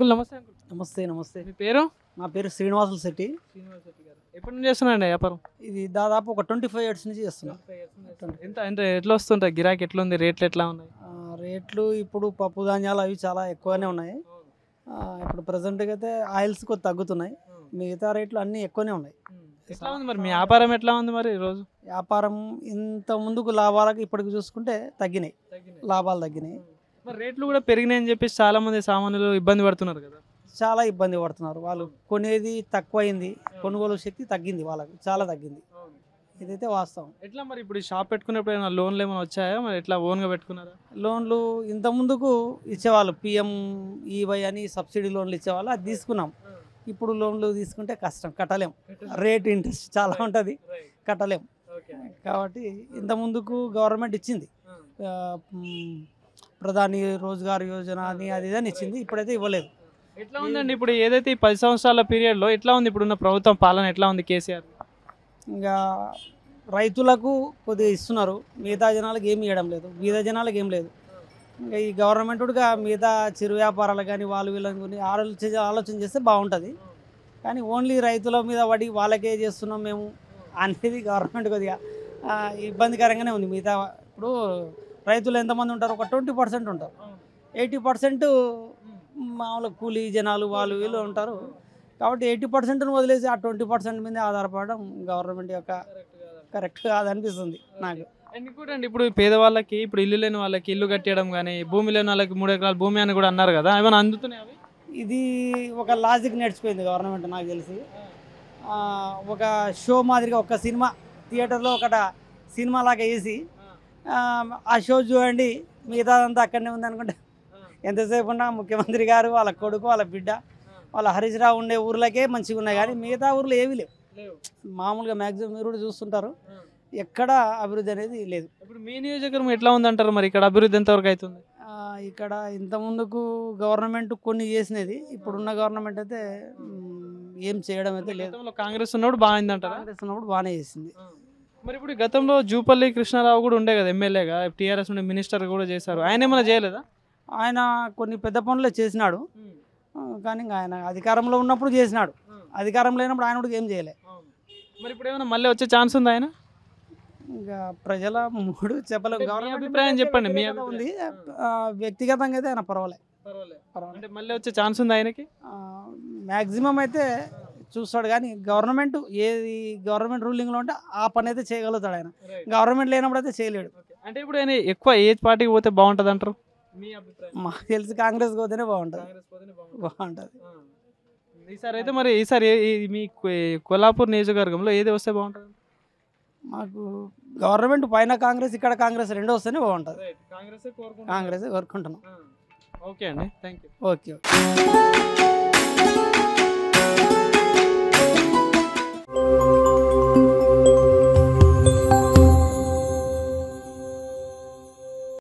Uncle నమస్తే uncle నమస్తే నమస్తే మీ పేరు నా పేరు శ్రీనివాసులు శెట్టి శ్రీనివాస్ రెడ్డి గారు ఎప్పటి నుంచి చేస్తున్నారండి వ్యాపారం ఇది దాదాపు ఒక ట్వంటీ ఫైవ్ ఇయర్స్ నుంచి చేస్తున్నా ఎంత ఎంత ఎట్లా వస్తుంటాయి గిరాకీ ఎట్లా ఉంది రేట్లు ఎట్లా ఉన్నాయి ఆ, రేట్లు ఇప్పుడు పప్పు ధాన్యాలు అవి చాలా ఎక్కువనే ఉన్నాయి ఆ, ఇప్పుడు ప్రజెంట్గా అయితే ఆయిల్స్ కొద్ది తగ్గుతున్నాయి మిగతా రేట్లు అన్నీ ఎక్కువనే ఉన్నాయి ఎట్లా ఉంది మరి మీ వ్యాపారం ఎట్లా ఉంది మరి ఈరోజు వ్యాపారం ఇంత ముందుకు లాభాలకు ఇప్పటికి చూసుకుంటే తగ్గినాయి లాభాలు తగ్గినాయి మరి రేట్లు కూడా పెరిగినాయని చెప్పేసి చాలా మంది సామాన్యులు ఇబ్బంది పడుతున్నారు కదా చాలా ఇబ్బంది పడుతున్నారు వాళ్ళు కొనేది తక్కువైంది కొనుగోలు శక్తి తగ్గింది వాళ్ళకి చాలా తగ్గింది ఇదైతే వాస్తవం ఎట్లా మరి ఇప్పుడు ఈ షాప్ పెట్టుకున్నప్పుడు ఏమైనా లోన్లు ఏమైనా వచ్చాయా మరి ఎట్లా ఓన్గా పెట్టుకున్నారా లోన్లు ఇంత ముందుకు ఇచ్చేవాళ్ళు పిఎం ఈవై అని సబ్సిడీ లోన్లు ఇచ్చేవాళ్ళు అది తీసుకున్నాం ఇప్పుడు లోన్లు తీసుకుంటే కష్టం కట్టలేం రేట్ ఇంట్రెస్ట్ చాలా ఉంటుంది కట్టలేం కాబట్టి ఇంత ముందుకు గవర్నమెంట్ ఇచ్చింది ఆ, మ్, ప్రధాని రోజ్గార్ యోజన అని అది ఇదని ఇచ్చింది ఇప్పుడైతే ఇవ్వలేదు ఎట్లా ఉందండి ఇప్పుడు ఏదైతే ఈ పది సంవత్సరాల పీరియడ్ లో ఎట్లా ఉంది ఇప్పుడున్న ప్రభుత్వం పాలన ఎట్లా ఉంది కేసీఆర్ ఇంకా రైతులకు కొద్దిగా ఇస్తున్నారు మిగతా జనాలకు ఏమి ఇవ్వడం లేదు మిగతా జనాలకు ఏం లేదు ఇంకా ఈ గవర్నమెంట్గా మిగతా చిరు వ్యాపారాలు కానీ వాళ్ళు వీళ్ళని కొని ఆలోచన ఆలోచన చేస్తే బాగుంటుంది కానీ ఓన్లీ రైతుల మీద పడి వాళ్ళకే చేస్తున్నాం మేము అనేది గవర్నమెంట్ కొద్దిగా ఆ, ఇబ్బందికరంగానే ఉంది మిగతా ఇప్పుడు రైతులు ఎంతమంది ఉంటారు ఒక ట్వంటీ పర్సెంట్ ఉంటారు ఎయిటీ పర్సెంట్ మామూలు కూలీ జనాలు వాళ్ళు వీళ్ళు ఉంటారు కాబట్టి ఎయిటీ పర్సెంట్ని వదిలేసి ఆ ట్వంటీ పర్సెంట్ మీద ఆధారపడడం గవర్నమెంట్ యొక్క కరెక్ట్ కాదనిపిస్తుంది నాకు అండ్ కూడా అండి ఇప్పుడు పేదవాళ్ళకి ఇప్పుడు ఇల్లు లేని వాళ్ళకి ఇల్లు కట్టేయడం కానీ భూమి లేని వాళ్ళకి మూడు ఎకరాల భూమి అని కూడా అన్నారు కదా ఏమైనా అందుతున్నాయి అవి ఇది ఒక లాజిక్ నేర్చుకుంది గవర్నమెంట్ నాకు తెలిసి ఆ, ఒక షో మాదిరిగా ఒక సినిమా థియేటర్లో ఒకట సినిమా లాగా వేసి ఆ, ఆ షో చూడండి మిగతాదంతా అక్కడనే ఉంది అనుకుంటే ఎంతసేపు ఉన్నా ముఖ్యమంత్రి గారు వాళ్ళ కొడుకు వాళ్ళ బిడ్డ వాళ్ళ హరీష్ రావు ఉండే ఊర్లకే మంచిగా ఉన్నాయి కానీ మిగతా ఊర్లో ఏమీ లేవు మామూలుగా మ్యాక్సిమం మీరు కూడా చూస్తుంటారు ఎక్కడ అభివృద్ధి అనేది లేదు ఇప్పుడు మీ నియోజకవర్గం ఎట్లా ఉందంటారు మరి ఇక్కడ అభివృద్ధి ఎంతవరకు అవుతుంది ఆ, ఇక్కడ ఇంత ముందుకు గవర్నమెంట్ కొన్ని చేసినది ఇప్పుడున్న గవర్నమెంట్ అయితే మ్, ఏం చేయడం అయితే లేదు గతంలో కాంగ్రెస్ ఉన్నప్పుడు బాగుంది అంటారా కాంగ్రెస్ ఉన్నప్పుడు బాగానే చేసింది మరి ఇప్పుడు గతంలో జూపల్లి కృష్ణారావు కూడా ఉండే కదా ఎమ్మెల్యేగా టీఆర్ఎస్ నుండి మినిస్టర్ కూడా చేశారు ఆయన ఏమైనా చేయలేదా ఆయన కొన్ని పెద్ద పనులు చేసినాడు ఆ, కానీ ఇంకా ఆయన అధికారంలో ఉన్నప్పుడు చేసినాడు అధికారం లేనప్పుడు ఆయన కూడా ఏం చేయలే మరి ఇప్పుడు ఏమైనా మళ్ళీ వచ్చే ఛాన్స్ ఉందా ఆయన ఇంకా ప్రజల మూడు చెప్పలేం అంటే మీ గవర్నమెంట్ అభిప్రాయం మీద చెప్పండి, మీ వ్యతిరేకత ఉంది అభిప్రాయం. ఆ, వ్యక్తిగతంగా అయితే ఆయన పర్వాలే పర్వాలే అంటే మళ్ళీ వచ్చే ఛాన్స్ ఉందా ఆయనకి మ్యాక్సిమం అయితే చూస్తాడు కానీ గవర్నమెంట్ ఏది గవర్నమెంట్ రూలింగ్లో ఉంటే ఆ పని అయితే చేయగలుగుతాడు ఆయన గవర్నమెంట్ లేనప్పుడు అయితే చేయలేడు అంటే ఇప్పుడు ఆయన ఎక్కువ ఏ పార్టీకి పోతే బాగుంటుంది అంటారు మీ అభిప్రాయం మాకు తెలిసి కాంగ్రెస్ పోతేనే బాగుంటుంది కాంగ్రెస్ పోతేనే బాగుంటుంది ఈసారి అయితే మరి ఈసారి ఏ- ఈ- మీ కొ- కొల్లాపూర్ నియోజకవర్గంలో ఏది వస్తే బాగుంటుంది మాకు గవర్నమెంట్ పైన కాంగ్రెస్ ఇక్కడ కాంగ్రెస్ రెండు వస్తేనే బాగుంటుంది కాంగ్రెస్ కాంగ్రెస్ కోరుకుంటున్నాం ఓకే అండి థ్యాంక్ యూ ఓకే ఓకే